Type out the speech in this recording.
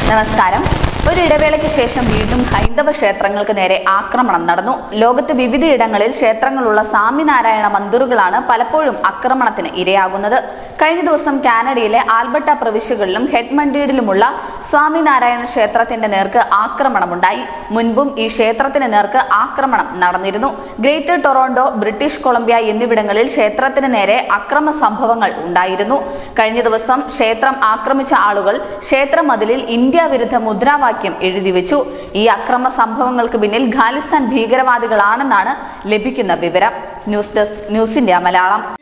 നമസ്കാരം ഒരു ഇടവേളയ്ക്ക് ശേഷം വീണ്ടും ഹൈന്ദവ ക്ഷേത്രങ്ങൾക്ക് നേരെ ആക്രമണം നടന്നു ലോകത്ത് വിവിധയിടങ്ങളിൽ ക്ഷേത്രങ്ങളുള്ള സ്വാമിനാരായണ മന്ദിറുകളാണ് പലപ്പോഴും ആക്രമണത്തിന് ഇരയാകുന്നത് കഴിഞ്ഞ ദിവസം കാനഡയിലെ ആൽബർട്ട പ്രവിശ്യകളിലും ഹെഡ്മണ്ടീഡിലുമുള്ള സ്വാമിനാരായണ ക്ഷേത്രത്തിന്റെ നേർക്ക് ആക്രമണമുണ്ടായി മുൻപും ഈ ക്ഷേത്രത്തിന് നേർക്ക് ആക്രമണം നടന്നിരുന്നു ഗ്രേറ്റർ ടൊറോണ്ടോ ബ്രിട്ടീഷ് കൊളംബിയ എന്നിവിടങ്ങളിൽ ക്ഷേത്രത്തിന് നേരെ അക്രമ സംഭവങ്ങൾ ഉണ്ടായിരുന്നു കഴിഞ്ഞ ദിവസം ക്ഷേത്രം ആക്രമിച്ച ആളുകൾ ക്ഷേത്രമതിലിൽ ഇന്ത്യ വിരുദ്ധ മുദ്രാവാക്യം എഴുതിവെച്ചു ഈ അക്രമ സംഭവങ്ങൾക്ക് പിന്നിൽ ഖാലിസ്ഥാൻ ഭീകരവാദികളാണെന്നാണ് ലഭിക്കുന്ന വിവരം news desk news India Malayalam